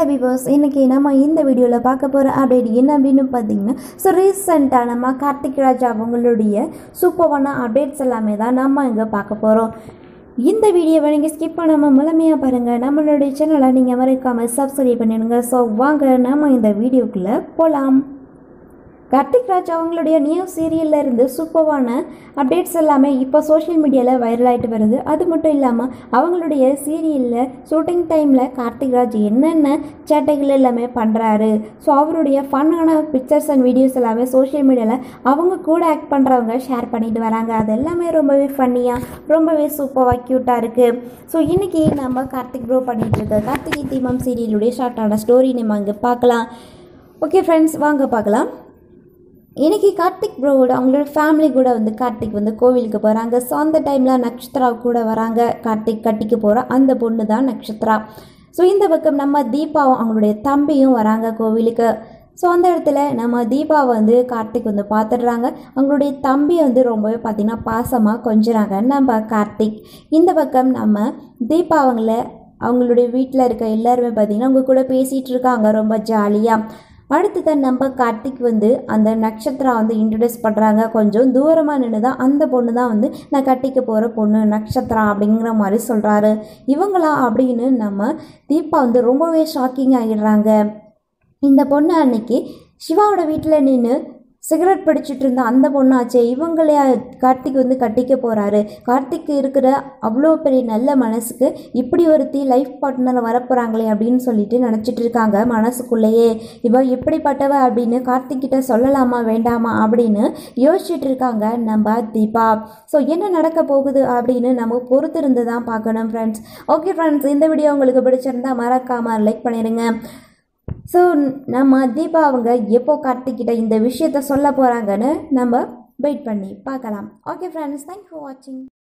hello viewers இன்றைக்கி நம்ம இந்த வீடியோவில் பார்க்க போகிற அப்டேட் என்ன அப்படின்னு பார்த்தீங்கன்னா ஸோ ரீசெண்டாக நம்ம கார்த்திக் ராஜ் அவங்களுடைய சூப்பரான அப்டேட்ஸ் எல்லாமே தான் நம்ம இங்கே பார்க்க போகிறோம் இந்த வீடியோவை நீங்கள் ஸ்கிப் பண்ணாமல் முழுமையாக பாருங்கள் நம்மளுடைய சேனலை நீங்கள் மறக்காமல் சப்ஸ்கிரைப் பண்ணிடுங்க ஸோ வாங்க நம்ம இந்த வீடியோக்குள்ளே போகலாம் கார்த்திக் ராஜ் அவங்களுடைய நியூ சீரியல்ல இருந்து சூப்பரான அப்டேட்ஸ் எல்லாமே இப்போ சோஷியல் மீடியாவில் வைரல் ஆகிட்டு வருது அது மட்டும் இல்லாமல் அவங்களுடைய சீரியலில் ஷூட்டிங் டைமில் கார்த்திக் ராஜ் என்னென்ன சேட்டைகள் எல்லாமே பண்ணுறாரு ஸோ அவருடைய ஃபன்னான பிக்சர்ஸ் அண்ட் வீடியோஸ் எல்லாமே சோஷியல் மீடியாவில் அவங்க கூட ஆக்ட் பண்ணுறவங்க ஷேர் பண்ணிட்டு வராங்க அது எல்லாமே ரொம்பவே ஃபன்னியாக ரொம்பவே சூப்பராக க்யூட்டாக இருக்குது ஸோ இன்றைக்கி நம்ம கார்த்திக் ப்ரோ பண்ணிகிட்டு இருக்க கார்த்திகை தீபம் சீரியலுடைய ஷார்ட்டான ஸ்டோரி நம்ம இங்கே பார்க்கலாம் ஓகே ஃப்ரெண்ட்ஸ் வாங்க பார்க்கலாம் இன்னைக்கு கார்த்திக் ப்ரோவோட அவங்களோட ஃபேமிலி கூட வந்து கார்த்திக் வந்து கோவிலுக்கு போகிறாங்க ஸோ அந்த டைமில் நக்ஷத்ரா கூட வராங்க கார்த்திக் கட்டிக்கு போகிற அந்த பொண்ணு தான் நக்ஷத்ரா ஸோ இந்த பக்கம் நம்ம தீபாவும் அவங்களுடைய தம்பியும் வராங்க கோவிலுக்கு ஸோ அந்த இடத்துல நம்ம தீபா வந்து கார்த்திக் வந்து பார்த்துடுறாங்க அவங்களுடைய தம்பி வந்து ரொம்பவே பார்த்திங்கன்னா பாசமாக கொஞ்சுறாங்க நம்ம கார்த்திக் இந்த பக்கம் நம்ம தீபா அவங்கள அவங்களுடைய வீட்டில் இருக்க எல்லாருமே பார்த்திங்கன்னா அவங்க கூட பேசிகிட்டு இருக்காங்க ரொம்ப ஜாலியாக அடுத்ததான் நம்ம கார்த்திக் வந்து அந்த நட்சத்திரா வந்து இன்ட்ரடியூஸ் பண்ணுறாங்க கொஞ்சம் தூரமாக நின்று தான் அந்த பொண்ணு தான் வந்து நான் கட்டிக்க போகிற பொண்ணு நட்சத்திரா அப்படிங்கிற மாதிரி சொல்கிறாரு இவங்களா அப்படின்னு நம்ம தீபா வந்து ரொம்பவே ஷாக்கிங் ஆகிடுறாங்க இந்த பொண்ணு அன்னைக்கு சிவாவோட வீட்டில் நின்று சிகரெட் பிடிச்சிட்டு இருந்த அந்த பொண்ணாச்சே இவங்களே கார்த்திக் வந்து கட்டிக்க போகிறாரு கார்த்திக் இருக்கிற அவ்வளோ பெரிய நல்ல மனசுக்கு இப்படி ஒருத்தி லைஃப் பார்ட்னர் வரப்போகிறாங்களே அப்படின்னு சொல்லிட்டு நினச்சிட்டு இருக்காங்க மனசுக்குள்ளேயே இவ எப்படிப்பட்டவ அப்படின்னு கார்த்திக் கிட்ட சொல்லலாமா வேண்டாமா அப்படின்னு யோசிச்சுட்டு இருக்காங்க நம்ம தீபா ஸோ என்ன நடக்க போகுது அப்படின்னு நம்ம பொறுத்திருந்து தான் பார்க்கணும் ஃப்ரெண்ட்ஸ் ஓகே ஃப்ரெண்ட்ஸ் இந்த வீடியோ உங்களுக்கு பிடிச்சிருந்தா மறக்காமல் லைக் பண்ணிடுங்க ஸோ நம்ம தீபா அவங்க எப்போ கார்த்திக்கிட்ட இந்த விஷயத்த சொல்ல போகிறாங்கன்னு நம்ம வெயிட் பண்ணி பார்க்கலாம் ஓகே ஃப்ரெண்ட்ஸ் தேங்க் ஃபார் வாட்சிங்